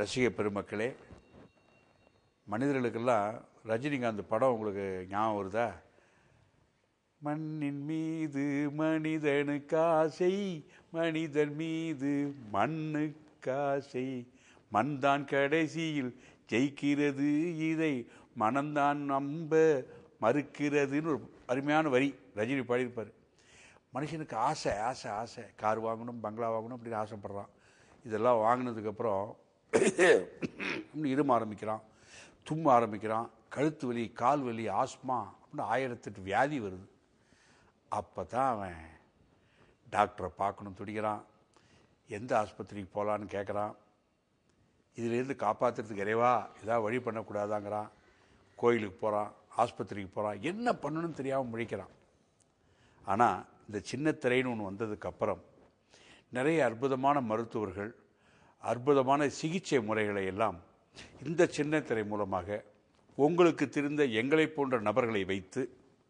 ரசிக பெருமக்களே மனிதர்களுக்கெல்லாம் ரஜினிகாந்த் படம் உங்களுக்கு ஞாபகம் வருதா மண்ணின் மீது மனிதனுக்கு ஆசை மனிதன் மீது மண்ணுக்கு ஆசை மண்தான் கடைசியில் ஜெயிக்கிறது இதை மனம்தான் நம்ப மறுக்கிறதுன்னு ஒரு அருமையான வரி ரஜினி பாடியிருப்பார் மனுஷனுக்கு ஆசை ஆசை ஆசை கார் வாங்கணும் பங்களா வாங்கணும் அப்படின்னு ஆசைப்படுறான் இதெல்லாம் வாங்கினதுக்கப்புறம் இரும ஆரம்பிக்கிறான் தும்ம ஆரம்பிக்கிறான் கழுத்து வலி கால் வலி ஆஸ்மா அப்படின்னு ஆயிரத்தெட்டு வியாதி வருது அப்போ தான் அவன் டாக்டரை பார்க்கணும் துடிக்கிறான் எந்த ஆஸ்பத்திரிக்கு போகலான்னு கேட்குறான் இதிலேருந்து காப்பாற்றுறதுக்கு இறைவா ஏதாவது வழி பண்ணக்கூடாதாங்கிறான் கோயிலுக்கு போகிறான் ஆஸ்பத்திரிக்கு போகிறான் என்ன பண்ணணும்னு தெரியாமல் முழிக்கிறான் ஆனால் இந்த சின்ன திரைன்னு ஒன்று வந்ததுக்கப்புறம் நிறைய அற்புதமான மருத்துவர்கள் அற்புதமான சிகிச்சை முறைகளை எல்லாம் இந்த சின்ன திரை மூலமாக உங்களுக்கு தெரிந்த எங்களை போன்ற நபர்களை வைத்து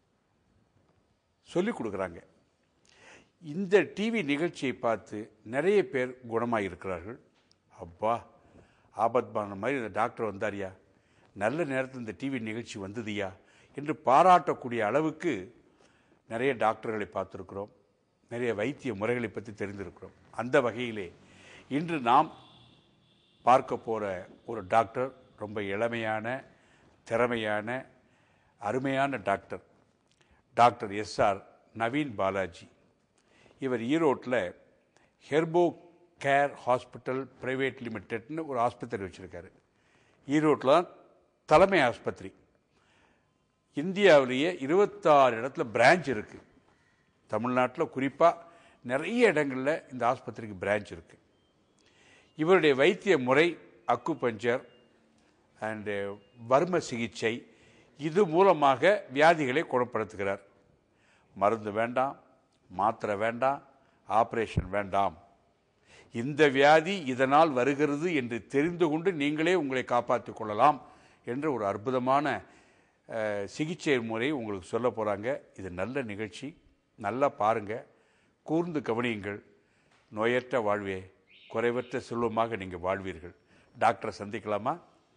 சொல்லிக் கொடுக்குறாங்க இந்த டிவி நிகழ்ச்சியை பார்த்து நிறைய பேர் குணமாக இருக்கிறார்கள் அப்பா ஆபத்மான மாதிரி இந்த டாக்டர் வந்தாரியா நல்ல நேரத்தில் இந்த டிவி நிகழ்ச்சி வந்ததுயா என்று பாராட்டக்கூடிய அளவுக்கு நிறைய டாக்டர்களை பார்த்துருக்கிறோம் நிறைய வைத்திய முறைகளை பற்றி தெரிந்திருக்கிறோம் அந்த வகையிலே இன்று நாம் பார்க்க போகிற ஒரு டாக்டர் ரொம்ப இளமையான திறமையான அருமையான doctor doctor S R Naveen Balaji இவர் ஈரோட்டில் ஹெர்போ கேர் ஹாஸ்பிட்டல் பிரைவேட் லிமிடெட்னு ஒரு ஆஸ்பத்திரி வச்சுருக்காரு ஈரோட்டில் தான் தலைமை ஆஸ்பத்திரி இந்தியாவிலேயே இருபத்தாறு இடத்துல பிரான்ச் இருக்குது தமிழ்நாட்டில் குறிப்பாக நிறைய இடங்களில் இந்த ஆஸ்பத்திரிக்கு பிரான்ச் இருக்குது இவருடைய வைத்திய முறை அக்குபஞ்சர் அண்டு வர்ம சிகிச்சை இது மூலமாக வியாதிகளை குணப்படுத்துகிறார் மருந்து வேண்டாம் மாத்திரை வேண்டாம் ஆப்ரேஷன் வேண்டாம் இந்த வியாதி இதனால் வருகிறது என்று தெரிந்து கொண்டு நீங்களே உங்களை காப்பாற்றிக் கொள்ளலாம் என்ற ஒரு அற்புதமான அஹ், சிகிச்சை முறை உங்களுக்கு சொல்ல போகிறாங்க இது நல்ல நிகழ்ச்சி நல்லா பாருங்க கூர்ந்து கவனியுங்கள் நோயற்ற வாழ்வே குறைவற்ற செல்வமாக நீங்கள் வாழ்வீர்கள் டாக்டரை சந்திக்கலாமா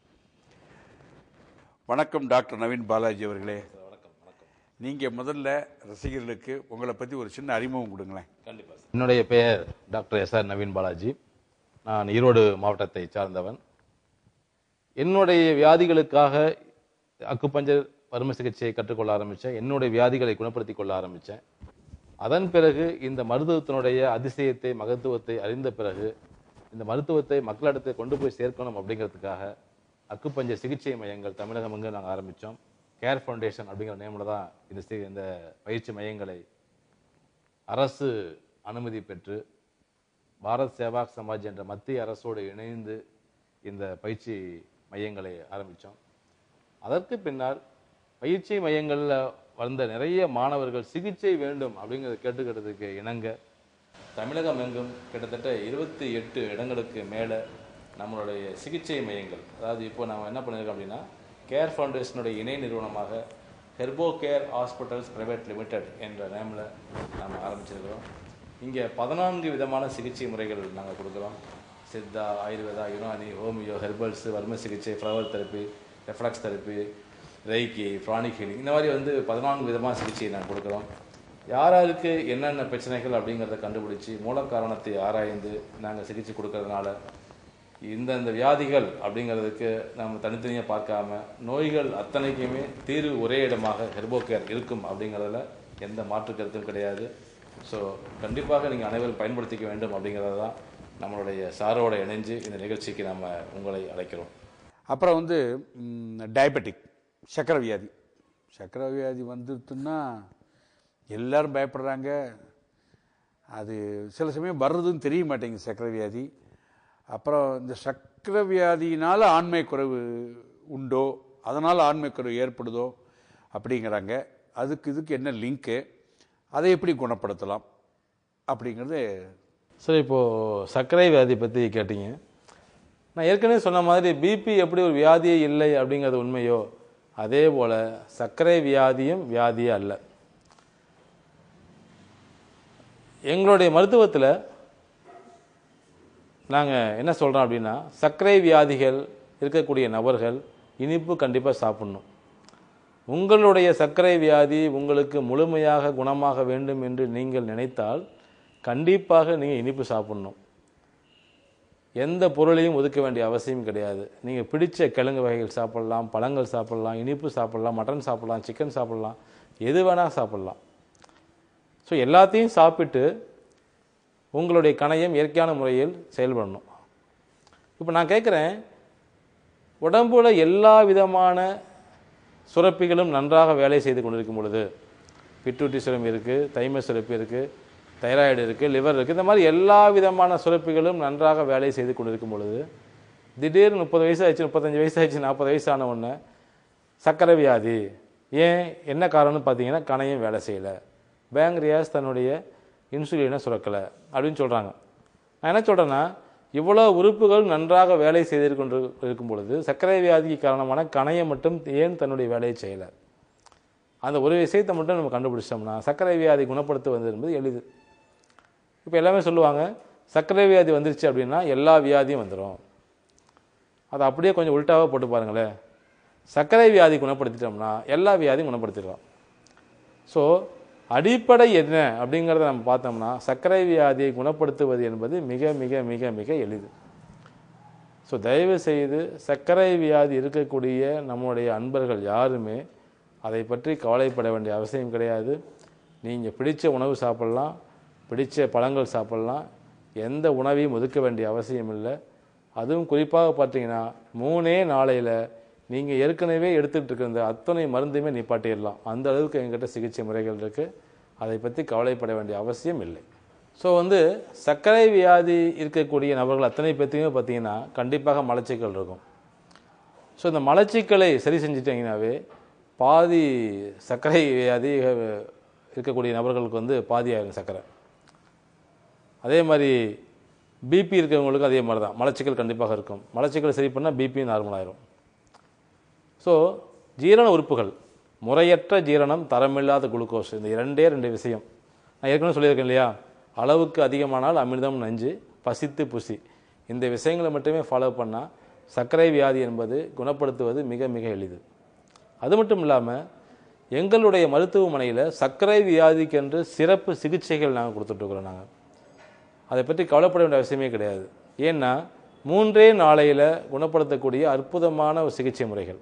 வணக்கம் டாக்டர் நவீன் பாலாஜி அவர்களே நீங்கள் முதல்ல ரசிகர்களுக்கு உங்களை பற்றி ஒரு சின்ன அறிமுகம் கொடுங்களேன் கண்டிப்பாக என்னுடைய பெயர் doctor S R Naveen Balaji நான் ஈரோடு மாவட்டத்தை சார்ந்தவன் என்னுடைய வியாதிகளுக்காக அக்குப்பஞ்சர் வறுமை சிகிச்சையை கற்றுக்கொள்ள ஆரம்பித்தேன் என்னுடைய வியாதிகளை குணப்படுத்தி கொள்ள ஆரம்பித்தேன் அதன் பிறகு இந்த மருத்துவத்தினுடைய அதிசயத்தை மகத்துவத்தை அறிந்த பிறகு இந்த மருத்துவத்தை மக்களிடத்தில் கொண்டு போய் சேர்க்கணும் அப்படிங்கிறதுக்காக அக்குப்பஞ்சர் சிகிச்சை மையங்கள் தமிழகம் எங்கு நாங்கள் ஆரம்பித்தோம் கேர் ஃபவுண்டேஷன் அப்படிங்கிற நேமில் தான் இந்த சி- இந்த பயிற்சி மையங்களை அரசு அனுமதி பெற்று பாரத் சேவாக் சமாஜ் என்ற மத்திய அரசோடு இணைந்து இந்த பயிற்சி மையங்களை ஆரம்பித்தோம் அதற்கு பின்னால் பயிற்சி மையங்களில் வந்த நிறைய மாணவர்கள் சிகிச்சை வேண்டும் அப்படிங்கிறத கேட்டுக்கிறதுக்கு இணங்க தமிழகம் எங்கும் கிட்டத்தட்ட இருபத்தி எட்டு இடங்களுக்கு மேலே நம்மளுடைய சிகிச்சை மையங்கள் அதாவது இப்போ நம்ம என்ன பண்ணியிருக்கோம் அப்படின்னா கேர் ஃபவுண்டேஷனுடைய இணை நிறுவனமாக Herbo care hospitals private limited என்ற நேமில் நம்ம ஆரம்பிச்சிருக்கிறோம் இங்கே பதினான்கு விதமான சிகிச்சை முறைகள் நாங்கள் கொடுக்குறோம் சித்தா ஆயுர்வேதா யுனானி ஹோமியோ ஹெர்பல்ஸ் வர்ம சிகிச்சை flower therapy reflex therapy reiki pranic healing இந்த மாதிரி வந்து பதினான்கு விதமான சிகிச்சையை நாங்கள் கொடுக்குறோம் யார் யாருக்கு என்னென்ன பிரச்சனைகள் அப்படிங்கிறத கண்டுபிடிச்சி மூல காரணத்தை ஆராய்ந்து நாங்கள் சிகிச்சை கொடுக்கறதுனால இந்தந்த வியாதிகள் அப்படிங்கிறதுக்கு நம்ம தனித்தனியாக பார்க்காம நோய்கள் அத்தனைக்குமே தீர்வு ஒரே இடமாக ஹெர்போகேர் இருக்கும் அப்படிங்கிறதுல எந்த மாற்று கருத்தும் கிடையாது ஸோ கண்டிப்பாக நீங்கள் அனைவரும் பயன்படுத்திக்க வேண்டும் அப்படிங்கிறது தான் நம்மளுடைய சாரோட இணைஞ்சு இந்த நிகழ்ச்சிக்கு நம்ம உங்களை அழைக்கிறோம் அப்புறம் வந்து டயபெட்டிக் சக்கரை வியாதி சக்கரை வியாதி வந்துட்டுன்னா எல்லாரும் பயப்படுறாங்க அது சில சமயம் வர்றதுன்னு தெரிய மாட்டேங்குது சக்கரை வியாதி அப்புறம் இந்த சக்கரை வியாதியினால் ஆண்மை குறைவு உண்டோ அதனால் ஆண்மை குறைவு ஏற்படுதோ அப்படிங்கிறாங்க அதுக்கு இதுக்கு என்ன லிங்க்கு அதை எப்படி குணப்படுத்தலாம் அப்படிங்கிறது சரி இப்போது சர்க்கரை வியாதி பற்றி கேட்டீங்க நான் ஏற்கனவே சொன்ன மாதிரி பிபி எப்படி ஒரு வியாதியே இல்லை அப்படிங்கிறது உண்மையோ அதே போல் சர்க்கரை வியாதியும் வியாதியே அல்ல எங்களுடைய மருத்துவத்தில் நாங்கள் என்ன சொல்கிறோம் அப்படின்னா சர்க்கரை வியாதிகள் இருக்கக்கூடிய நபர்கள் இனிப்பு கண்டிப்பாக சாப்பிடணும் உங்களுடைய சர்க்கரை வியாதி உங்களுக்கு முழுமையாக குணமாக வேண்டும் என்று நீங்கள் நினைத்தால் கண்டிப்பாக நீங்கள் இனிப்பு சாப்பிடணும் எந்த பொருளையும் ஒதுக்க வேண்டிய அவசியம் கிடையாது நீங்கள் பிடிச்ச கிழங்கு வகைகள் சாப்பிடலாம் பழங்கள் சாப்பிடலாம் இனிப்பு சாப்பிடலாம் மட்டன் சாப்பிடலாம் சிக்கன் சாப்பிடலாம் எது வேணால் சாப்பிடலாம் ஸோ எல்லாத்தையும் சாப்பிட்டு உங்களுடைய கணையம் இயற்கையான முறையில் செயல்படணும் இப்போ நான் கேட்குறேன் உடம்புல எல்லா விதமான சுரப்பிகளும் நன்றாக வேலை செய்து கொண்டிருக்கும் பொழுது பிட்யூட்டி சுரம்பி இருக்குது தைம சுரப்பி இருக்குது தைராய்டு இருக்குது லிவர் இருக்குது இந்த மாதிரி எல்லா விதமான சுரப்பிகளும் நன்றாக வேலை செய்து கொண்டிருக்கும் பொழுது திடீர்னு முப்பது வயசு ஆயிடுச்சு முப்பத்தஞ்சு வயசு ஆயிடுச்சு நாற்பது வயசு ஆன உடனே சர்க்கரை வியாதி ஏன் என்ன காரணம்னு பார்த்தீங்கன்னா கணையம் வேலை செய்யலை பேங்க்ரியாஸ் தன்னுடைய இன்சுலினை சுரக்கலை அப்படின்னு சொல்கிறாங்க நான் என்ன சொல்கிறேன்னா இவ்வளோ உறுப்புகள் நன்றாக வேலை செய்திருக்கின்ற இருக்கும் பொழுது சர்க்கரை வியாதிக்கு காரணமான கணையம் மட்டும் ஏன் தன்னுடைய வேலையை செய்யலை அந்த ஒரு விஷயத்தை மட்டும் நம்ம கண்டுபிடிச்சிட்டோம்னா சர்க்கரை வியாதி குணப்படுத்துவது என்பது எளிது இப்போ எல்லாமே சொல்லுவாங்க சர்க்கரை வியாதி வந்துருச்சு அப்படின்னா எல்லா வியாதியும் வந்துடும் அதை அப்படியே கொஞ்சம் உள்டாவாக போட்டு பாருங்களேன் சர்க்கரை வியாதி குணப்படுத்திட்டோம்னா எல்லா வியாதியும் குணப்படுத்திடலாம் ஸோ அடிப்படை என்ன அப்படிங்கிறத நம்ம பார்த்தோம்னா சர்க்கரை வியாதியை குணப்படுத்துவது என்பது மிக மிக மிக மிக எளிது ஸோ தயவு செய்து சர்க்கரை வியாதி இருக்கக்கூடிய நம்முடைய அன்பர்கள் யாருமே அதை பற்றி கவலைப்பட வேண்டிய அவசியம் கிடையாது நீங்கள் பிடிச்ச உணவு சாப்பிட்லாம் பிடிச்ச பழங்கள் சாப்பிட்லாம் எந்த உணவையும் ஒதுக்க வேண்டிய அவசியம் இல்லை அதுவும் குறிப்பாக பார்த்தீங்கன்னா மூணே நாளையில் நீங்கள் ஏற்கனவே எடுத்துகிட்டு இருக்கிற இந்த அத்தனை மருந்துமே நிப்பாட்டிடலாம் அந்த அளவுக்கு எங்கிட்ட சிகிச்சை முறைகள் இருக்குது அதை பற்றி கவலைப்பட வேண்டிய அவசியம் இல்லை ஸோ வந்து சர்க்கரை வியாதி இருக்கக்கூடிய நபர்கள் அத்தனை பேர்த்தையுமே பார்த்தீங்கன்னா கண்டிப்பாக மலச்சிக்கல் இருக்கும் ஸோ இந்த மலச்சிக்கலை சரி செஞ்சிட்டிங்கனாவே பாதி சர்க்கரை வியாதி அஹ், இருக்கக்கூடிய நபர்களுக்கு வந்து பாதி ஆயிரும் சர்க்கரை அதே மாதிரி பிபி இருக்கிறவங்களுக்கும் அதே மாதிரி தான் மலச்சிக்கல் கண்டிப்பாக இருக்கும் மலச்சிக்கல் சரி பண்ணால் பிபி நார்மல் ஆயிரும் ஸோ ஜீரண உறுப்புகள் முறையற்ற ஜீரணம் தரமில்லாத குளுக்கோஸ் இந்த இரண்டே ரெண்டு விஷயம் நான் ஏற்கனவே சொல்லியிருக்கேன் இல்லையா அளவுக்கு அதிகமானால் அமிர்தம் நஞ்சு பசித்து புசி இந்த விஷயங்களை மட்டுமே ஃபாலோ பண்ணால் சர்க்கரை வியாதி என்பது குணப்படுத்துவது மிக மிக எளிது அது மட்டும் இல்லாமல் எங்களுடைய மருத்துவமனையில் சர்க்கரை வியாதிக்கென்று சிறப்பு சிகிச்சைகள் நாங்கள் கொடுத்துட்ருக்குறோம் நாங்கள் அதை பற்றி கவலைப்பட வேண்டிய அவசியமே கிடையாது ஏன்னா மூன்றே நாளையில் குணப்படுத்தக்கூடிய அற்புதமான ஒரு சிகிச்சை முறைகள்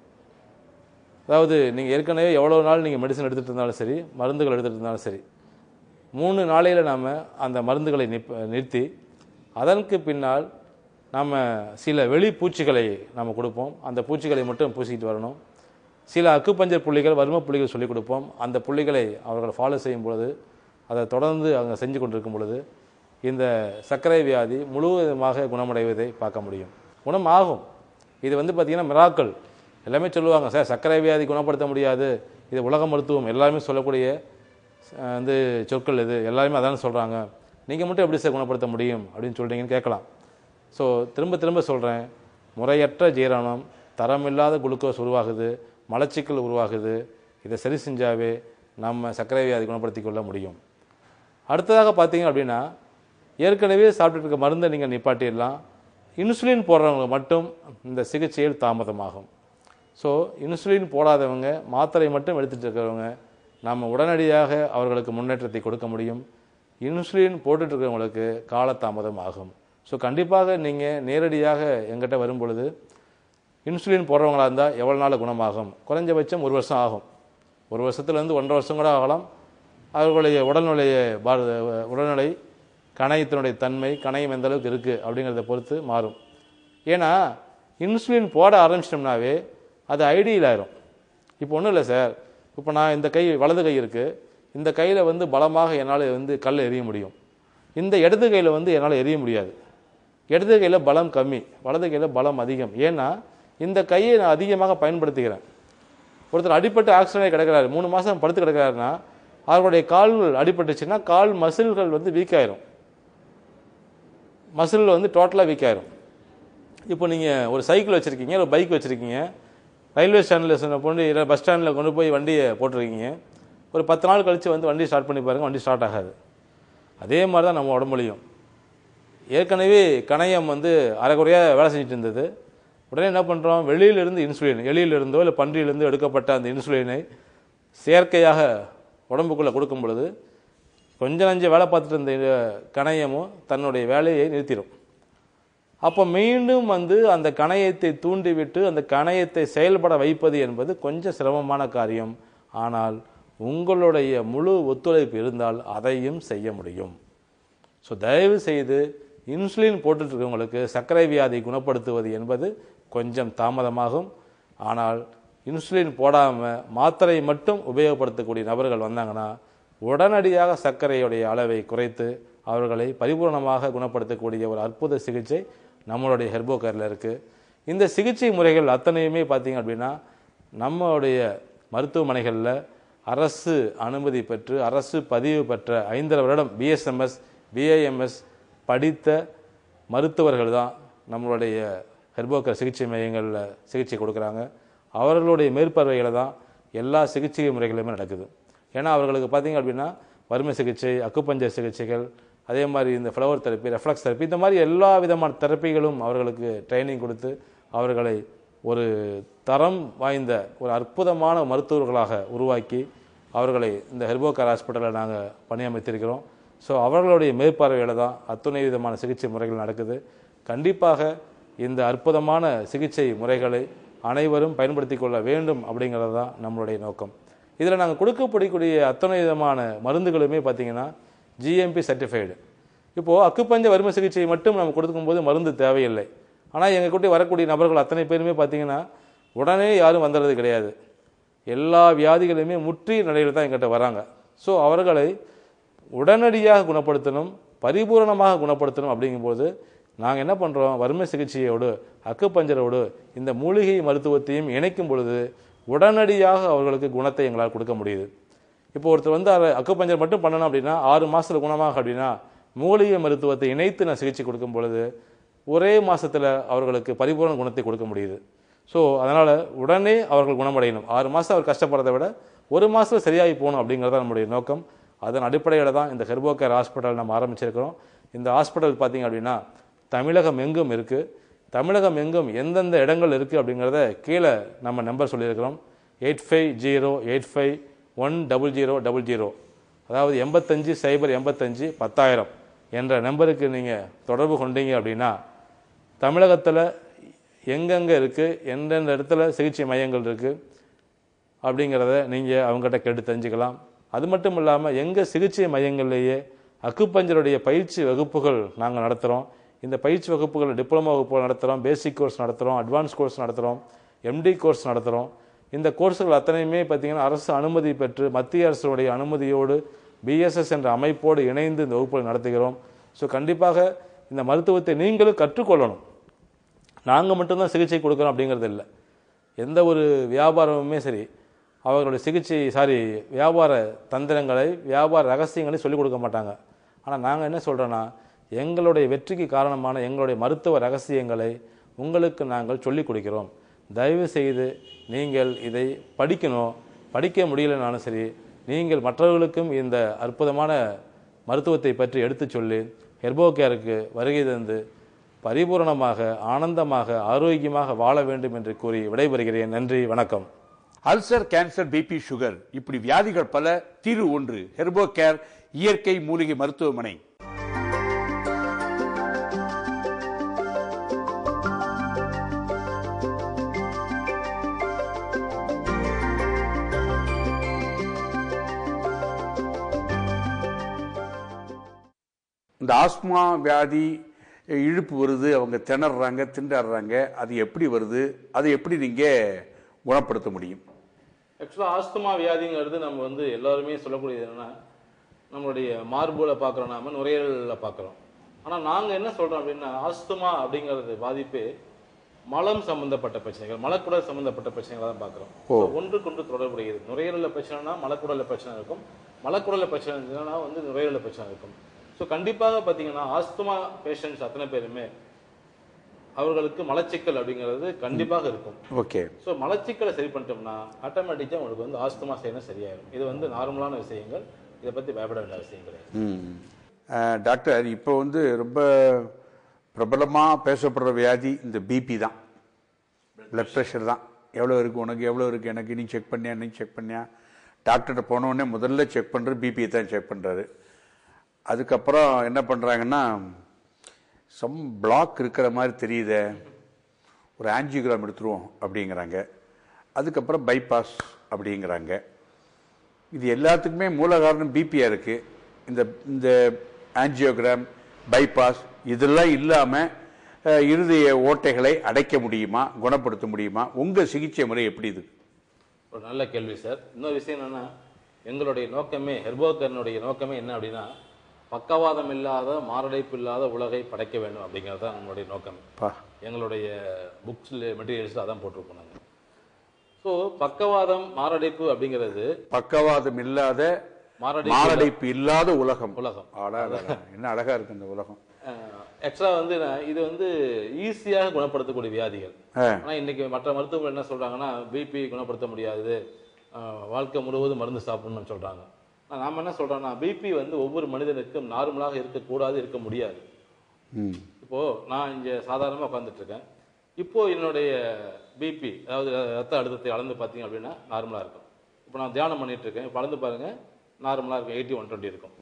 அதாவது நீங்கள் ஏற்கனவே எவ்வளோ நாள் நீங்கள் மெடிசன் எடுத்துகிட்டு இருந்தாலும் சரி மருந்துகள் எடுத்துகிட்டு இருந்தாலும் சரி மூணு நாளையில் நாம் அந்த மருந்துகளை நிப்ப நிறுத்தி அதற்கு பின்னால் நாம் சில வெளி பூச்சிகளை நாம் கொடுப்போம் அந்த பூச்சிகளை மட்டும் பூசிக்கிட்டு வரணும் சில அக்குப்பஞ்சர் புள்ளிகள் வர்ம புள்ளிகள் சொல்லிக் கொடுப்போம் அந்த புள்ளிகளை அவர்கள் ஃபாலோ செய்யும் பொழுது அதை தொடர்ந்து அவங்க செஞ்சு கொண்டிருக்கும் பொழுது இந்த சர்க்கரை வியாதி முழுவதுமாக குணமடைவதை பார்க்க முடியும் குணம் ஆகும் இது வந்து பார்த்திங்கன்னா மிராக்கள் எல்லாமே சொல்லுவாங்க சார் சர்க்கரை வியாதி குணப்படுத்த முடியாது இது உலக மருத்துவம் எல்லாருமே சொல்லக்கூடிய அஹ், வந்து சொற்கள் இது எல்லாருமே அதானே சொல்கிறாங்க நீங்கள் மட்டும் எப்படி சார் குணப்படுத்த முடியும் அப்படின்னு சொல்கிறீங்கன்னு கேட்கலாம் ஸோ திரும்ப திரும்ப சொல்கிறேன் முறையற்ற ஜீரணம் தரமில்லாத குளுக்கோஸ் உருவாகுது மலச்சிக்கல் உருவாகுது இதை சரி செஞ்சாவே நம்ம சர்க்கரை வியாதி குணப்படுத்தி கொள்ள முடியும் அடுத்ததாக பார்த்தீங்க அப்படின்னா ஏற்கனவே சாப்பிட்டுட்டு இருக்க மருந்தை நீங்கள் நிப்பாட்டிடலாம் இன்சுலின் போடுறவங்க மட்டும் இந்த சிகிச்சையில் தாமதமாகும் ஸோ இன்சுலின் போடாதவங்க மாத்திரை மட்டும் எடுத்துகிட்டு இருக்கிறவங்க நம்ம உடனடியாக அவர்களுக்கு முன்னேற்றத்தை கொடுக்க முடியும் இன்சுலின் போட்டுட்டு இருக்கிறவங்களுக்கு காலதாமதம் ஆகும் ஸோ கண்டிப்பாக நீங்கள் நேரடியாக எங்கிட்ட வரும் பொழுது இன்சுலின் போடுறவங்களா இருந்தால் எவ்வளோ நாள் குணமாகும் குறைஞ்சபட்சம் ஒரு வருஷம் ஆகும் ஒரு வருஷத்துலேருந்து ஒன்றரை வருஷம் கூட ஆகலாம் அவர்களுடைய உடல்நிலைய பார உடல்நிலை கணையத்தினுடைய தன்மை கணையம் எந்த அளவுக்கு இருக்குது அப்படிங்கிறத பொறுத்து மாறும் ஏன்னா இன்சுலின் போட ஆரம்பிச்சிட்டோம்னாவே அது ஐடியல் ஆயிரும் இப்போ ஒன்றும் இல்லை சார் இப்போ நான் இந்த கை வலது கை இருக்குது இந்த கையில் வந்து பலமாக என்னால் வந்து கல் எறிய முடியும் இந்த இடது கையில் வந்து என்னால் எறிய முடியாது இடது கையில் பலம் கம்மி வலது கையில் பலம் அதிகம் ஏன்னா இந்த கையை நான் அதிகமாக பயன்படுத்திக்கிறேன் ஒருத்தர் அடிபட்டு ஆக்சிடென்ட் கிடக்கிறாரு மூணு மாதம் படுத்து கிடக்கிறாருன்னா அவருடைய கால் அடிபட்டுச்சுன்னா கால் மசில்கள் வந்து வீக் ஆயிரும் மசில் வந்து டோட்டலாக வீக் ஆயிரும் இப்போ நீங்கள் ஒரு சைக்கிள் வச்சுருக்கீங்க ஒரு பைக் வச்சுருக்கீங்க ரயில்வே ஸ்டாண்டில் கொண்டு இல்லை பஸ் ஸ்டாண்டில் கொண்டு போய் வண்டியை போட்டிருக்கீங்க ஒரு பத்து நாள் கழித்து வந்து வண்டி ஸ்டார்ட் பண்ணி பாருங்கள் வண்டி ஸ்டார்ட் ஆகாது அதே மாதிரி தான் நம்ம உடம்புலையும் ஏற்கனவே கணையம் வந்து அரைக்குறையாக வேலை செஞ்சுட்டு இருந்தது உடனே என்ன பண்ணுறோம் வெளியிலிருந்து இன்சுலின் எலியிலிருந்தோ இல்லை பன்றியிலிருந்து எடுக்கப்பட்ட அந்த இன்சுலினை செயற்கையாக உடம்புக்குள்ளே கொடுக்கும் பொழுது கொஞ்ச நஞ்ச வேலை பார்த்துட்டு இருந்த இந்த கணையமும் தன்னுடைய வேலையை நிறுத்திடும் அப்போ மீண்டும் வந்து அந்த கணையத்தை தூண்டிவிட்டு அந்த கணையத்தை செயல்பட வைப்பது என்பது கொஞ்சம் சிரமமான காரியம் ஆனால் உங்களுடைய முழு ஒத்துழைப்பு இருந்தால் அதையும் செய்ய முடியும் ஸோ தயவு செய்து இன்சுலின் போட்டுட்டு இருக்கவங்களுக்கு சர்க்கரை வியாதி குணப்படுத்துவது என்பது கொஞ்சம் தாமதமாகும் ஆனால் இன்சுலின் போடாமல் மாத்திரை மட்டும் உபயோகப்படுத்தக்கூடிய நபர்கள் வந்தாங்கன்னா உடனடியாக சர்க்கரையுடைய அளவை குறைத்து அவர்களை பரிபூர்ணமாக குணப்படுத்தக்கூடிய ஒரு அற்புத சிகிச்சை நம்மளுடைய ஹெர்போ கேரில் இருக்குது இந்த சிகிச்சை முறைகள் அத்தனையுமே பார்த்தீங்க அப்படின்னா நம்மளுடைய மருத்துவமனைகளில் அரசு அனுமதி பெற்று அரசு பதிவு பெற்ற ஐந்தரை வருடம் பிஎஸ்எம்எஸ் பிஏஎம்எஸ் படித்த மருத்துவர்கள் தான் நம்மளுடைய ஹெர்போக்கர் சிகிச்சை மையங்களில் சிகிச்சை கொடுக்குறாங்க அவர்களுடைய மேற்பார்வையில் தான் எல்லா சிகிச்சை முறைகளுமே நடக்குது ஏன்னா அவர்களுக்கு பார்த்தீங்க அப்படின்னா வறுமை சிகிச்சை அக்குப்பஞ்சர் சிகிச்சைகள் அதே மாதிரி இந்த ஃப்ளவர் தெரப்பி ரெஃப்ளக்ஸ் தெரப்பி இந்த மாதிரி எல்லா விதமான தெரப்பிகளும் அவர்களுக்கு ட்ரைனிங் கொடுத்து அவர்களை ஒரு தரம் வாய்ந்த ஒரு அற்புதமான மருத்துவர்களாக உருவாக்கி அவர்களை இந்த ஹெர்போகார் ஹாஸ்பிட்டலில் நாங்கள் பணியமைத்திருக்கிறோம் ஸோ அவர்களுடைய மேற்பார்வையில் தான் அத்துணை விதமான சிகிச்சை முறைகள் நடக்குது கண்டிப்பாக இந்த அற்புதமான சிகிச்சை முறைகளை அனைவரும் பயன்படுத்தி கொள்ள வேண்டும் அப்படிங்கிறது தான் நம்மளுடைய நோக்கம் இதில் நாங்கள் கொடுக்கப்படக்கூடிய அத்தனை விதமான மருந்துகளுமே பார்த்தீங்கன்னா ஜிஎம்பி சர்டிஃபைடு இப்போது அக்குப்பஞ்ச வறுமை சிகிச்சை மட்டும் நம்ம கொடுக்கும்போது மருந்து தேவையில்லை ஆனால் எங்கள் கூட்டி வரக்கூடிய நபர்கள் அத்தனை பேருமே பார்த்தீங்கன்னா உடனே யாரும் வந்துடுறது கிடையாது எல்லா வியாதிகளுமே முற்றிய நிலையில் தான் எங்கிட்ட வராங்க ஸோ அவர்களை உடனடியாக குணப்படுத்தணும் பரிபூரணமாக குணப்படுத்தணும் அப்படிங்கும்போது நாங்கள் என்ன பண்ணுறோம் வறுமை சிகிச்சையோடு அக்குப்பஞ்சரோடு இந்த மூலிகை மருத்துவத்தையும் இணைக்கும் பொழுது உடனடியாக அவர்களுக்கு குணத்தை எங்களால் கொடுக்க முடியுது இப்போ ஒருத்தர் வந்து அதை அக்குப்பஞ்சர் மட்டும் பண்ணணும் அப்படின்னா ஆறு மாசத்துல குணமாக அப்படின்னா மூலிகை மருத்துவத்தை இணைத்து நான் சிகிச்சை கொடுக்கும் பொழுது ஒரே மாசத்துல அவர்களுக்கு பரிபூரண குணத்தை கொடுக்க முடியுது ஸோ அதனால உடனே அவர்கள் குணமடையணும் ஆறு மாசம் அவர் கஷ்டப்படுறதை விட ஒரு மாசத்துல சரியாகி போகணும் அப்படிங்கிறது தான் நம்முடைய நோக்கம் அதன் அடிப்படையில் தான் இந்த ஹெர்போகேர் ஹாஸ்பிட்டல் நம்ம ஆரம்பிச்சிருக்கிறோம் இந்த ஹாஸ்பிட்டல் பார்த்தீங்க அப்படின்னா தமிழகம் எங்கும் இருக்கு தமிழகம் எங்கும் எந்தெந்த இடங்கள் இருக்குது அப்படிங்கிறத கீழே நம்ம நம்பர் சொல்லியிருக்கிறோம் eight five zero eight five one double zero double zero அதாவது எண்பத்தஞ்சு சைபர் எண்பத்தஞ்சு பத்தாயிரம் என்ற நம்பருக்கு நீங்கள் தொடர்பு கொண்டீங்க அப்படின்னா தமிழகத்தில் எங்கெங்கே இருக்குது எந்தெந்த இடத்துல சிகிச்சை மையங்கள் இருக்குது அப்படிங்கிறத நீங்கள் அவங்ககிட்ட கேட்டு தெரிஞ்சுக்கலாம் அது மட்டும் இல்லாமல் எங்கள் சிகிச்சை மையங்கள்லேயே அக்குப்பஞ்சருடைய பயிற்சி வகுப்புகள் நாங்கள் நடத்துகிறோம் இந்த பயிற்சி வகுப்புகள் டிப்ளமோ வகுப்புகள் நடத்துகிறோம் பேசிக் கோர்ஸ் நடத்துகிறோம் அட்வான்ஸ் கோர்ஸ் நடத்துகிறோம் எம்டி கோர்ஸ் நடத்துகிறோம் இந்த கோர்ஸுகள் அத்தனையுமே பார்த்தீங்கன்னா அரசு அனுமதி பெற்று மத்திய அரசுடைய அனுமதியோடு பிஎஸ்எஸ் என்ற அமைப்போடு இணைந்து இந்த வகுப்புகளை நடத்துகிறோம் ஸோ கண்டிப்பாக இந்த மருத்துவத்தை நீங்களும் கற்றுக்கொள்ளணும் நாங்கள் மட்டும்தான் சிகிச்சை கொடுக்குறோம் அப்படிங்கிறது இல்லை எந்த ஒரு வியாபாரமுமே சரி அவர்களுடைய சிகிச்சை சாரி வியாபார தந்திரங்களை வியாபார ரகசியங்களை சொல்லிக் கொடுக்க மாட்டாங்க ஆனால் நாங்கள் என்ன சொல்கிறோன்னா எங்களுடைய வெற்றிக்கு காரணமான எங்களுடைய மருத்துவ ரகசியங்களை உங்களுக்கு நாங்கள் சொல்லிக் கொடுக்கிறோம் தயவு செய்து நீங்கள் இதை படிக்கணும் படிக்க முடியலனாலும் சரி நீங்கள் மற்றவர்களுக்கும் இந்த அற்புதமான மருத்துவத்தை பற்றி எடுத்துச் சொல்லி ஹெர்போ கேருக்கு வருகை தந்து பரிபூரணமாக ஆனந்தமாக ஆரோக்கியமாக வாழ வேண்டும் என்று கூறி விடைபெறுகிறேன் நன்றி வணக்கம் அல்சர் கேன்சர் பிபி சுகர் இப்படி வியாதிகள் பல தீர்வு ஒன்று ஹெர்போ கேர் இயற்கை மூலிகை மருத்துவமனை இந்த ஆஸ்மா வியாதி இழுப்பு வருது அவங்க திணறாங்க திண்டாடுறாங்க அது எப்படி வருது அதை எப்படி நீங்க குணப்படுத்த முடியும் ஆக்சுவலாக ஆஸ்துமா வியாதிங்கிறது நம்ம வந்து எல்லாருமே சொல்லக்கூடியது என்னன்னா நம்மளுடைய மார்புல பார்க்குறோம் நாம நுரையீரலில் பார்க்குறோம் ஆனால் நாங்கள் என்ன சொல்கிறோம் அப்படின்னா ஆஸ்துமா அப்படிங்கிறது பாதிப்பு மலம் சம்பந்தப்பட்ட பிரச்சனைகள் மலக்குடல் சம்பந்தப்பட்ட பிரச்சனைகளை தான் பார்க்குறோம் ஓ. ஒன்றுக்கொன்று தொடர்புடையது நுரையீரலில் பிரச்சனைனா மலக்குடலில் பிரச்சனை இருக்கும் மலக்குடலில் பிரச்சனை இருந்ததுன்னா வந்து நுரையீரலில் பிரச்சனை இருக்கும் ஸோ கண்டிப்பாக பார்த்தீங்கன்னா ஆஸ்துமா பேஷண்ட்ஸ் அத்தனை பேருமே அவர்களுக்கு மலச்சிக்கல் அப்படிங்கிறது கண்டிப்பாக இருக்கும் ஓகே ஸோ மலச்சிக்கலை சரி பண்ணிட்டோம்னா ஆட்டோமேட்டிக்காக உங்களுக்கு வந்து ஆஸ்துமா செய்யணும் சரியாயிடும் இது வந்து நார்மலான விஷயங்கள் இதை பற்றி பயப்பட வேண்டிய அவசியம் கிடையாது ம் அஹ், டாக்டர் இப்போ வந்து ரொம்ப பிரபலமாக பேசப்படுற வியாதி இந்த பிபி தான் பிளட் ப்ரெஷர் தான் எவ்வளோ இருக்குது உனக்கு எவ்வளோ இருக்குது எனக்கு நீ செக் பண்ணியா நீ செக் பண்ணியா டாக்டர்கிட்ட போன உடனே முதல்ல செக் பண்ணுறது பிபியை தான் செக் பண்ணுறாரு அதுக்கப்புறம் என்ன பண்ணுறாங்கன்னா சம் பிளாக் இருக்கிற மாதிரி தெரியுதே ஒரு ஆஞ்சியோகிராம் எடுத்துருவோம் அப்படிங்கிறாங்க அதுக்கப்புறம் பைபாஸ் அப்படிங்கிறாங்க இது எல்லாத்துக்குமே மூல காரணம் பிபியாக இருக்குது இந்த இந்த ஆஞ்சியோகிராம் பைபாஸ் இதெல்லாம் இல்லாமல் இருதய ஓட்டைகளை அடைக்க முடியுமா குணப்படுத்த முடியுமா உங்கள் சிகிச்சை முறை எப்படி இது ஒரு நல்ல கேள்வி சார் இன்னொரு விஷயம் என்னன்னா எங்களுடைய நோக்கமே ஹெர்போக்கரனுடைய நோக்கமே என்ன அப்படின்னா பக்கவாதம் இல்லாத மாரடைப்பு இல்லாத உலகை படைக்க வேண்டும் அப்படிங்கிறது தான் நம்மளுடைய நோக்கம் பா எங்களுடைய புக்ஸில் மெட்டீரியல்ஸில் அதான் போட்டிருப்போம் நாங்கள் ஸோ பக்கவாதம் மாரடைப்பு அப்படிங்கிறது பக்கவாதம் இல்லாத மாரடைப்பு மாரடைப்பு இல்லாத உலகம் உலகம் அடா, அடா, அடா. என்ன அழகா இருக்கு இந்த உலகம் எக்ஸ்ட்ரா வந்து நான் இது வந்து ஈஸியாக குணப்படுத்தக்கூடிய வியாதிகள் ஆ. ஆனா இன்னைக்கு மற்ற மருத்துவர்கள் என்ன சொல்றாங்கன்னா பிபி குணப்படுத்த முடியாது ஆஹ் வாழ்க்கை முழுவதும் மருந்து சாப்பிடணும்னு சொல்றாங்க ஆனா நாம என்ன சொல்றோம்னா பிபி வந்து ஒவ்வொரு மனிதனுக்கும் நார்மலாக இருக்கக்கூடாது இருக்க முடியாது ம் இப்போ நான் இங்க சாதாரணமா உட்காந்துட்டு இருக்கேன் இப்போ என்னுடைய பிபி அதாவது ரத்த அழுத்தத்தை அளந்து பார்த்தீங்க அப்படின்னா நார்மலா இருக்கும் இப்போ நான் தியானம் பண்ணிட்டு இருக்கேன் இப்போ அளந்து பாருங்க நார்மலா இருக்கும் எயிட்டி ஒன் டுவெண்ட்டி இருக்கும்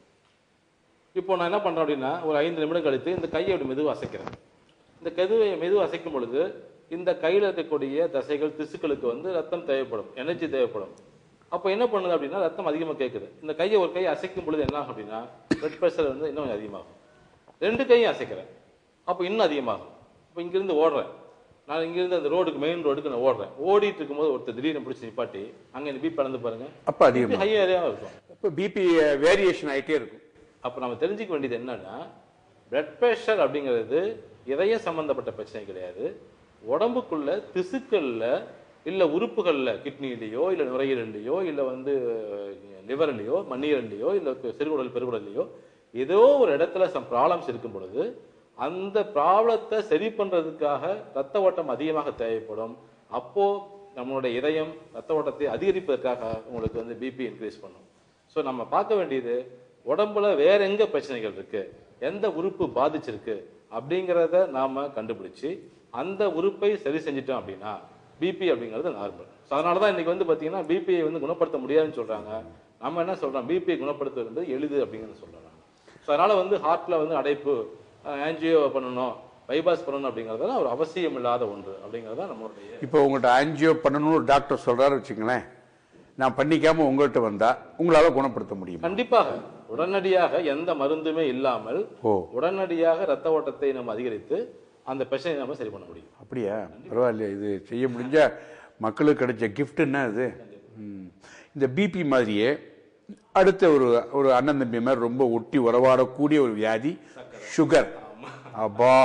இப்போ நான் என்ன பண்றேன் அப்படின்னா ஒரு ஐந்து நிமிடம் கழித்து இந்த கையை அப்படி மெதுவாக அசைக்கிறேன் இந்த கதுவை மெதுவாக அசைக்கும் பொழுது இந்த கையில் இருக்கக்கூடிய தசைகள் திசுக்களுக்கு வந்து ரத்தம் தேவைப்படும் எனர்ஜி தேவைப்படும் அப்போ என்ன பண்ணுது அப்படின்னா ரத்தம் அதிகமாக கேட்குது இந்த கையை ஒரு கையை அசைக்கும் பொழுது என்ன ஆகும் அப்படின்னா பிளட் ப்ரெஷர் வந்து இன்னும் கொஞ்சம் அதிகமாகும் ரெண்டு கையும் அசைக்கிறேன் அப்போ இன்னும் அதிகமாகும் இப்போ இங்கிருந்து ஓடுறேன் நான் இங்கிருந்து அந்த ரோடுக்கு மெயின் ரோடுக்கு நான் ஓடுறேன் ஓடிட்டு இருக்கும்போது ஒருத்தர் திடீர்னு பிடிச்சி நிப்பாட்டி அங்கே இந்த பீப் அளந்து பாருங்க அப்ப அதிகமா ஹை ஏரியாவும் இருக்கும் இப்போ பிபி வேரியேஷன் ஆயிட்டே இருக்கும் அப்போ நம்ம தெரிஞ்சுக்க வேண்டியது என்னன்னா பிளட் ப்ரெஷர் அப்படிங்கிறது இதய சம்பந்தப்பட்ட பிரச்சனை கிடையாது உடம்புக்குள்ள திசுக்கள்ல இல்ல உறுப்புகள்ல கிட்னிலேயோ இல்ல நுரையீரல்லையோ இல்ல வந்து லிவர்லையோ மண்ணீரல்லையோ இல்ல சிறுகுடல் பெருகுடல்லையோ ஏதோ ஒரு இடத்துல சம் ப்ராப்ளம்ஸ் இருக்கும் பொழுது அந்த ப்ராப்ளத்தை சரி பண்றதுக்காக ரத்த ஓட்டம் அதிகமாக தேவைப்படும் அப்போ நம்மளுடைய இதயம் ரத்த ஓட்டத்தை அதிகரிப்பதற்காக உங்களுக்கு வந்து பிபி இன்க்ரீஸ் பண்ணும் ஸோ நம்ம பார்க்க வேண்டியது உடம்புல வேற எங்க பிரச்சனைகள் இருக்கு எந்த உறுப்பு பாதிச்சிருக்கு அப்படிங்கிறத நாம கண்டுபிடிச்சு அந்த உறுப்பை சரி செஞ்சிட்டோம் அப்படின்னா பிபி அப்படிங்கிறது நார்மல் ஸோ அதனால தான் இன்னைக்கு வந்து பார்த்தீங்கன்னா பிபியை வந்து குணப்படுத்த முடியாதுன்னு சொல்றாங்க நம்ம என்ன சொல்றோம் பிபியை குணப்படுத்துவது வந்து எளிது அப்படிங்கிறது சொல்றாங்க ஸோ அதனால வந்து ஹார்ட்ல வந்து அடைப்பு ஆன்ஜியோ பண்ணணும் பைபாஸ் பண்ணணும் அப்படிங்கிறதெல்லாம் ஒரு அவசியம் இல்லாத ஒன்று அப்படிங்கிறதா நம்மளுடைய இப்போ உங்கள்கிட்ட ஆன்ஜியோ பண்ணணும்னு ஒரு டாக்டர் சொல்றாரு வச்சுங்களேன் நான் பண்ணிக்காம உங்கள்கிட்ட வந்தா உங்களால குணப்படுத்த முடியுமா கண்டிப்பாக உடனடியாக எந்த மருந்துமே இல்லாமல் ஓ உடனடியாக ரத்த ஓட்டத்தை நம்ம அதிகரித்து அந்த பிரச்சனையை நம்ம சரி பண்ண முடியும் அப்படியா பரவாயில்லையா இது செய்ய முடிஞ்சா மக்களுக்கு கிடைச்ச கிஃப்ட்னா இது ம். இந்த பிபி மாதிரியே அடுத்த ஒரு ஒரு அண்ணன் தம்பி மாதிரி ரொம்ப ஒட்டி உறவாடக்கூடிய ஒரு வியாதி சுகர் அப்பா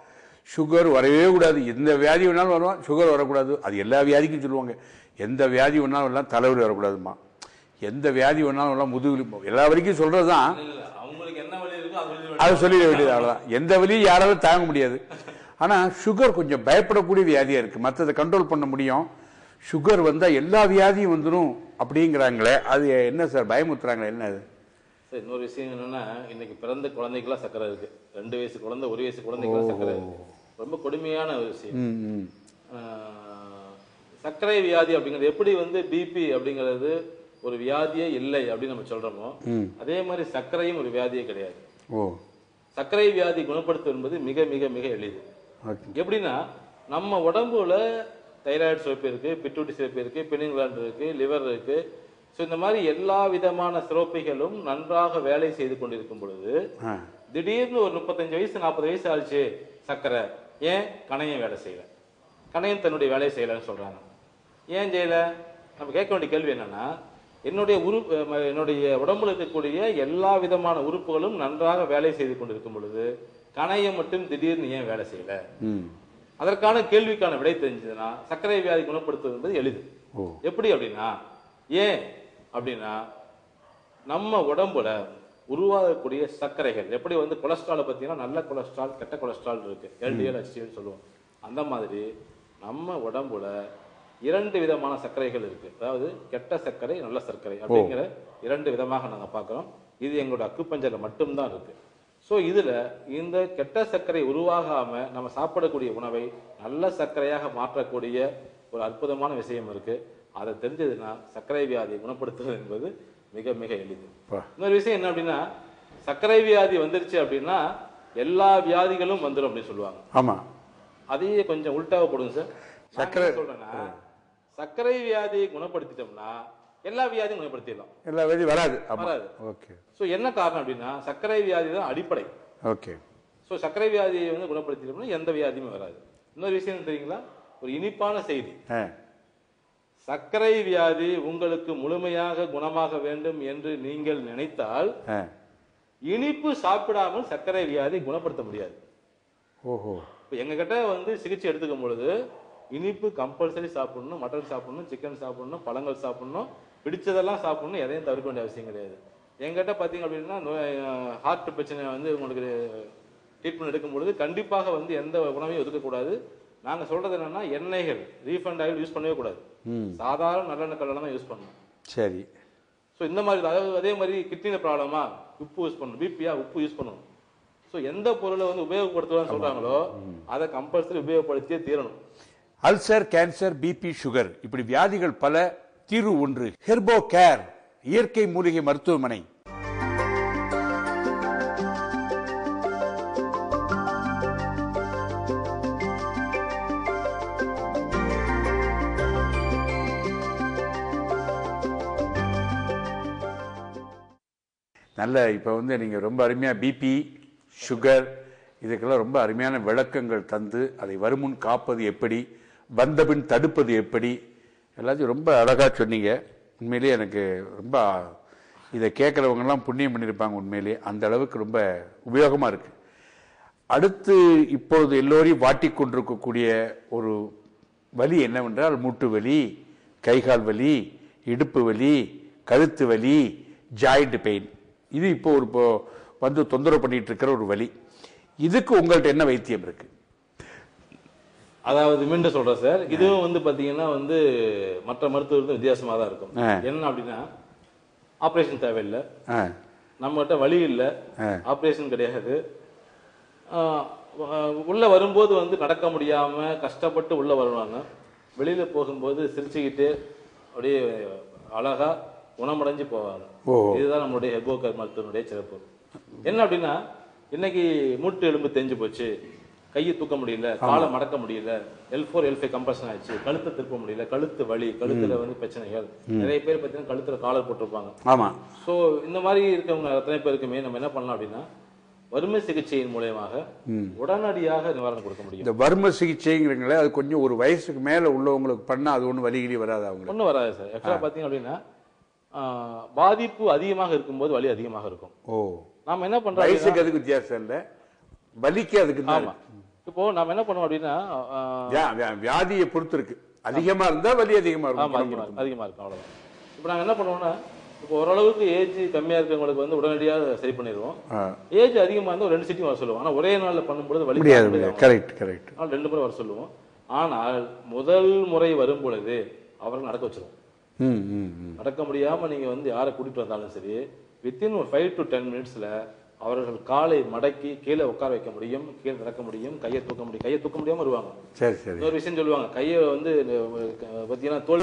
சுகர் வரவே கூடாது எந்த வியாதி வேணாலும் வருவான் சுகர் வரக்கூடாது அது எல்லா வியாதிக்கும் சொல்லுவாங்க எந்த வியாதி வேணாலும் வரலாம் தலைவலி வரக்கூடாதுமா எந்த வியாதி வேணாலும் வரலாம் முதுகு எல்லா வரைக்கும் சொல்றது தான் அவங்களுக்கு என்ன வழி இருக்கோ அது அதை சொல்லிட வேண்டியது அவ்வளவுதான் எந்த வலியும் யாராலும் தாங்க முடியாது ஆனா சுகர் கொஞ்சம் பயப்படக்கூடிய வியாதியா இருக்கு மற்றதை கண்ட்ரோல் பண்ண முடியும் சுகர் வந்தா எல்லா வியாதியும் வந்துடும் அப்படிங்கிறாங்களே அது என்ன சார் பயமுத்துறாங்களே என்ன அது சரி இன்னொரு விஷயம் என்னன்னா இன்னைக்கு பிறந்த குழந்தைக்கெல்லாம் சக்கரை இருக்கு ரெண்டு வயசு குழந்தை ஒரு வயசு குழந்தைக்கெல்லாம் சக்கரை இருக்கு ரொம்ப கொடுமையான ஒரு விஷயம் ம், ம். ஆஹ், சர்க்கரை வியாதி அப்படிங்கிறது எப்படி வந்து பிபி அப்படிங்கிறது ஒரு வியாதியே இல்லை அப்படின்னு நம்ம சொல்றோமோ அதே மாதிரி சர்க்கரையும் ஒரு வியாதியே கிடையாது ஓ சர்க்கரை வியாதி குணப்படுத்துவது என்பது மிக மிக மிக எளிது ஓகே எப்படின்னா நம்ம உடம்புல தைராய்டு சுரப்பு இருக்கு பிட்டூட்டி சுரப்பு இருக்கு பெனின் gland இருக்கு லிவர் இருக்கு ஸோ இந்த மாதிரி எல்லா விதமான சுரப்பிகளும் நன்றாக வேலை செய்து கொண்டிருக்கும் பொழுது ஆ திடீர்னு ஒரு முப்பத்தஞ்சு வயசு நாற்பது வயசு ஆச்சு சர்க்கரை ஏன் கணையம் வேலை செய்யல கணையம் தன்னுடைய வேலையை செய்யலைன்னு சொல்றாங்க ஏன் செய்யல நம்ம கேட்க வேண்டிய கேள்வி என்னன்னா என்னுடைய உரு அஹ் என்னுடைய உடம்புல இருக்கக்கூடிய எல்லா விதமான உறுப்புகளும் நன்றாக வேலை செய்து கொண்டிருக்கும் பொழுது கணையம் மட்டும் திடீர்னு ஏன் வேலை செய்யல ம் அதற்கான கேள்விக்கான விடை தெரிஞ்சதுன்னா சர்க்கரை வியாதி குணப்படுத்துவது என்பது எளிது ஓ எப்படி அப்படின்னா ஏன் அப்படின்னா நம்ம உடம்புல உருவாகக்கூடிய சர்க்கரைகள் எப்படி வந்து கொலஸ்ட்ராலை பார்த்தீங்கன்னா நல்ல கொலஸ்ட்ரால் கெட்ட கொலஸ்ட்ரால் இருக்கு எல்டிஎல் ஹெச்டிஎல் சொல்லுவோம் அந்த மாதிரி நம்ம உடம்புல இரண்டு விதமான சர்க்கரைகள் இருக்கு அதாவது கெட்ட சர்க்கரை நல்ல சர்க்கரை அப்படிங்கிற இரண்டு விதமாக நாங்க பார்க்கிறோம் இது எங்களோட அக்குப்பஞ்சர்ல மட்டும்தான் இருக்கு ஸோ இதுல இந்த கெட்ட சர்க்கரை உருவாகாம நம்ம சாப்பிடக்கூடிய உணவை நல்ல சர்க்கரையாக மாற்றக்கூடிய ஒரு அற்புதமான விஷயம் இருக்கு அதை தெரிஞ்சதுன்னா சர்க்கரை வியாதியை குணப்படுத்துவது என்பது மிக மிக எளிது பா. இன்னொரு விஷயம் என்ன அப்படின்னா சர்க்கரை வியாதி வந்துருச்சு அப்படின்னா எல்லா வியாதிகளும் வந்துடும் அப்படின்னு சொல்லுவாங்க ஆமா அதையே கொஞ்சம் உல்டாவை போடுங்க சார் சர்க்கரை- சர்க்கரை சொல்றேன்னா சர்க்கரை வியாதியை குணப்படுத்திட்டோம்னா எல்லா வியாதியும் குணப்படுத்திடலாம் எல்லா வேலையும் வராது ஆமா வராது. ஓகே ஸோ என்ன காரணம் அப்படின்னா சர்க்கரை வியாதி தான் அடிப்படை ஓகே ஸோ சர்க்கரை வியாதியை வந்து குணப்படுத்திட்டோம்னா எந்த வியாதியுமே வராது இன்னொரு விஷயம் என்ன தெரியுங்களா ஒரு இனிப்பான செய்தி ஆ சர்க்கரை வியாதி உங்களுக்கு முழுமையாக குணமாக வேண்டும் என்று நீங்கள் நினைத்தால் ஆ இனிப்பு சாப்பிடாமல் சர்க்கரை வியாதி குணப்படுத்த முடியாது ஓஹோ இப்போ எங்ககிட்ட வந்து சிகிச்சை எடுத்துக்கும் பொழுது இனிப்பு கம்பல்சரி சாப்பிடணும் மட்டன் சாப்பிடணும் சிக்கன் சாப்பிடணும் பழங்கள் சாப்பிடணும் பிடிச்சதெல்லாம் சாப்பிடணும் எதையும் தவிர்க்க வேண்டிய அவசியம் கிடையாது எங்கிட்ட பார்த்தீங்க அப்படின்னா ஹார்ட் பிரச்சனை வந்து உங்களுக்கு ட்ரீட்மெண்ட் எடுக்கும் பொழுது கண்டிப்பாக வந்து எந்த உணவையும் ஒதுக்கக்கூடாது நாங்கள் சொல்றது என்னன்னா எண்ணெய்கள் ரீஃபண்ட் ஆயில் யூஸ் பண்ணவே கூடாது ம் சாதாரண நல்லெண்ணெய் கல்லெண்ணெய் தான் யூஸ் பண்ணணும் சரி ஸோ இந்த மாதிரி அதாவது அதே மாதிரி கிட்னியில் ப்ராப்ளமா உப்பு யூஸ் பண்ணணும் பிபியா உப்பு யூஸ் பண்ணணும் ஸோ எந்த பொருளை வந்து உபயோகப்படுத்தலாம்னு சொல்றாங்களோ அதை கம்பல்சரி உபயோகப்படுத்தியே தீரணும் அல்சர் கேன்சர் பிபி சுகர் இப்படி வியாதிகள் பல தீர்வு ஒன்று ஹெர்போ கேர் இயற்கை மூலிகை மருத்துவமனை நல்ல இப்போ வந்து நீங்கள் ரொம்ப அருமையாக பிபி சுகர் இதுக்கெல்லாம் ரொம்ப அருமையான விளக்கங்கள் தந்து அதை வருமுன் காப்பது எப்படி வந்தபின் தடுப்பது எப்படி எல்லாத்தையும் ரொம்ப அழகாக சொன்னீங்க உண்மையிலேயே எனக்கு ரொம்ப இதை கேட்குறவங்கலாம் புண்ணியம் பண்ணியிருப்பாங்க உண்மையிலேயே அந்த அளவுக்கு ரொம்ப உபயோகமாக இருக்கு அடுத்து இப்பொழுது எல்லோரையும் வாட்டிக் கொண்டிருக்கக்கூடிய ஒரு வலி என்னவென்றால் மூட்டு வலி கைகால் வலி இடுப்பு வலி கழுத்து வலி ஜாயிண்ட் பெயின் இது இப்போ ஒரு இப்போ வந்து தொந்தரவு பண்ணிட்டு இருக்கிற ஒரு வலி இதுக்கு உங்கள்ட்ட என்ன வைத்தியம் இருக்கு அதாவது மீண்டும் சொல்றேன் சார் இதுவும் வந்து பாத்தீங்கன்னா வந்து மற்ற மருத்துவர்கள் வித்தியாசமா தான் இருக்கும் ஆ. என்ன அப்படின்னா ஆபரேஷன் தேவையில்லை ஆ, நம்மகிட்ட வழி இல்லை ஆ. ஆபரேஷன் கிடையாது ஆ, வ- உள்ள வரும்போது வந்து நடக்க முடியாம கஷ்டப்பட்டு உள்ள வருவாங்க வெளியில போகும்போது சிரிச்சுக்கிட்டு அப்படியே அழகா குணமடைஞ்சு போவாங்க ஓ. இதுதான் நம்மளுடைய ஹெர்போகர் மருத்துவனுடைய சிறப்பு என்ன அப்படின்னா இன்னைக்கு மூட்டு எலும்பு தேஞ்சு போச்சு கையை தூக்க முடியல காலை மடக்க முடியல L four L five compression ஆயிடுச்சு கழுத்தை திருப்ப முடியல கழுத்து வலி கழுத்துல வந்து பிரச்சனைகள் நிறைய பேர் பார்த்தீங்கன்னா கழுத்துல காலர் போட்டிருப்பாங்க ஆமா ஸோ இந்த மாதிரி இருக்கவங்க அத்தனை பேருக்குமே நம்ம என்ன பண்ணலாம் அப்படின்னா வறுமை சிகிச்சையின் மூலயமாக உடனடியாக நிவாரணம் கொடுக்க முடியும் இந்த வர்ம சிகிச்சைங்கிறீங்களே அது கொஞ்சம் ஒரு வயசுக்கு மேல உள்ளவங்களுக்கு பண்ணா அது ஒன்றும் வலிகிரி வராது அவங்களுக்கு ஒன்றும் வராது சார் ஆக்சுவலாக பார்த்தீங்க அப்படின்னா ஆஹ், பாதிப்பு அதிகமாக இருக்கும்போது வலி அதிகமாக இருக்கும் ஓ நாம என்ன பண்றோம் வயசுக்கு அதுக்கு வித்தியாசம் இல்லை வலிக்கு அதுக்கு தான் ஆமா இப்போ நம்ம என்ன பண்ணுவோம் அப்படின்னா ஆஹ், வியா- வியா- வியாதியை பொறுத்து இருக்கு அதிகமா இருந்தா வலி அதிகமா ஆமா இருக்கும் அதிகமா இருக்கு அதிகமா இருக்கும் அவ்வளவுதான் இப்போ நாங்க என்ன பண்ணுவோம்னா இப்போ ஓரளவுக்கு ஏஜ் கம்மியா இருக்கவங்களுக்கு வந்து உடனடியாக சரி பண்ணிடுவோம் ஆ, ஏஜ் அதிகமா இருந்தால் ஒரு ரெண்டு சிட்டிங் வர சொல்லுவோம் ஆனா ஒரே நாள்ல பண்ணும்போது வலி முடியாது தாங்க முடியாது கரெக்ட் கரெக்ட் அதனால ரெண்டு முறை வர சொல்லுவோம் ஆனால் முதல் முறை வரும் பொழுது அவர்கள் நடக்க வச்சிருவோம் ம் ம் ம் நடக்க முடியாம நீங்க வந்து யாரை கூட்டிட்டு வந்தாலும் சரி வித்தின் ஒரு ஃபைவ் டு டென் மினிட்ஸ்ல அவர்கள் காலை மடக்கி கீழே உட்கார வைக்க முடியும் கீழே நடக்க முடியும் கையை தூக்க முடியும் கையை தூக்க முடியாம வருவாங்க சரி சரி இன்னொரு விஷயம் சொல்லுவாங்க கையை வந்து அஹ், பார்த்தீங்கன்னா தோல்